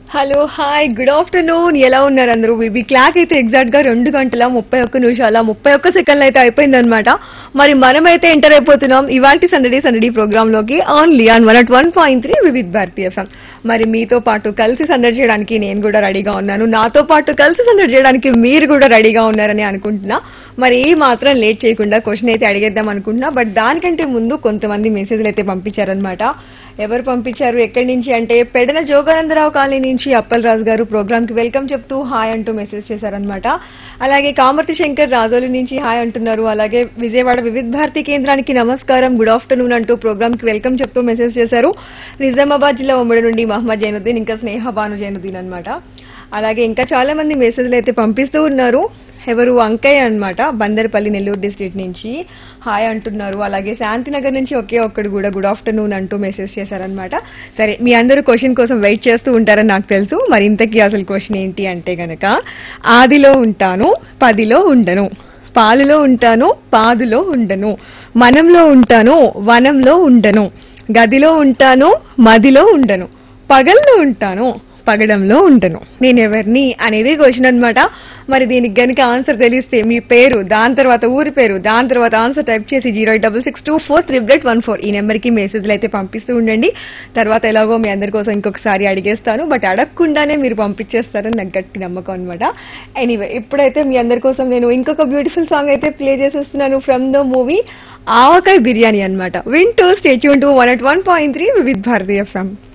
hello hi good afternoon ఎలా ఉన్నారు అందరూ బీబీ క్లాక్ అయితే ఎగ్జాక్ట్ గా రెండు గంటల ముప్పై ఒక్క నిమిషాల ముప్పై ఒక్క సెకండ్లు అయితే అయిపోయిందనమాట మరి మనమైతే ఎంటర్ అయిపోతున్నాం ఇవాటి సందడి సందడి ప్రోగ్రామ్ లోకి only on one at one point three Vividh Bharati FM మరి మీతో పాటు కలిసి సందడి చేయడానికి నేను కూడా రెడీగా ఉన్నాను నాతో పాటు కలిసి సందడి చేయడానికి మీరు కూడా రెడీగా ఉన్నారని అనుకుంటున్నా మరి ఈ మాత్రం లేట్ చేయకుండా క్వశ్చన్ అయితే అడిగేద్దాం అనుకుంటున్నా బట్ దానికంటే ముందు కొంతమంది మెసేజ్లు అయితే పంపించారనమాట ఎవరు పంపించారు ఎక్కడి నుంచి అంటే పెడన జోగానందరావు కాలనీ నుంచి అప్పలరాజు గారు ప్రోగ్రామ్ కి వెల్కమ్ చెప్తూ హాయ్ అంటూ మెసేజ్ చేశారనమాట అలాగే కామర్తి శంకర్ రాజోలి నుంచి హాయ్ అంటున్నారు అలాగే విజయవాడ వివిధ భారతి కేంద్రానికి నమస్కారం గుడ్ ఆఫ్టర్నూన్ అంటూ ప్రోగ్రామ్ కి వెల్కమ్ చెప్తూ మెసేజ్ చేశారు నిజామాబాద్ జిల్లా ఉమ్మడి నుండి మహమ్మద్ జైనుద్దీన్ ఇంకా స్నేహ భాను జైనుద్దీన్ అనమాట అలాగే ఇంకా చాలా మంది మెసేజ్లు అయితే పంపిస్తూ ఉన్నారు ఎవరు అంకయ్య అన్నమాట బందర్పల్లి నెల్లూరు డిస్ట్రిక్ట్ నుంచి హాయ్ అంటున్నారు అలాగే శాంతినగర్ నుంచి ఒకే ఒక్కడు కూడా గుడ్ ఆఫ్టర్నూన్ అంటూ మెసేజ్ చేశారనమాట సరే మీ అందరూ క్వశ్చన్ కోసం వెయిట్ చేస్తూ ఉంటారని నాకు తెలుసు మరి ఇంతకీ అసలు క్వశ్చన్ ఏంటి అంటే గనక ఆదిలో ఉంటాను పదిలో ఉండను పాలులో ఉంటాను పాదులో ఉండను మనంలో ఉంటాను వనంలో ఉండను గదిలో ఉంటాను మదిలో ఉండను పగల్లో ఉంటాను పగడంలో ఉండను నేను ఎవరిని అనేది క్వశ్చన్ అన్నమాట మరి దీనికి గనుక ఆన్సర్ తెలిస్తే మీ పేరు దాని తర్వాత ఊరి పేరు దాని తర్వాత ఆన్సర్ టైప్ చేసి zero double six two four triple one four ఈ నెంబర్కి మెసేజ్లు అయితే పంపిస్తూ ఉండండి తర్వాత ఎలాగో మీ అందరి కోసం ఇంకొకసారి అడిగేస్తాను బట్ అడగకుండానే మీరు పంపించేస్తారని నాకు గట్టి నమ్మకం అనమాట ఎనీవే ఇప్పుడైతే మీ అందరి కోసం నేను ఇంకొక బ్యూటిఫుల్ సాంగ్ అయితే ప్లే చేసేస్తున్నాను from the movie Avakaya Biryani అన్నమాట వింటూ stay tuned to one at one point three with Bharatiya FM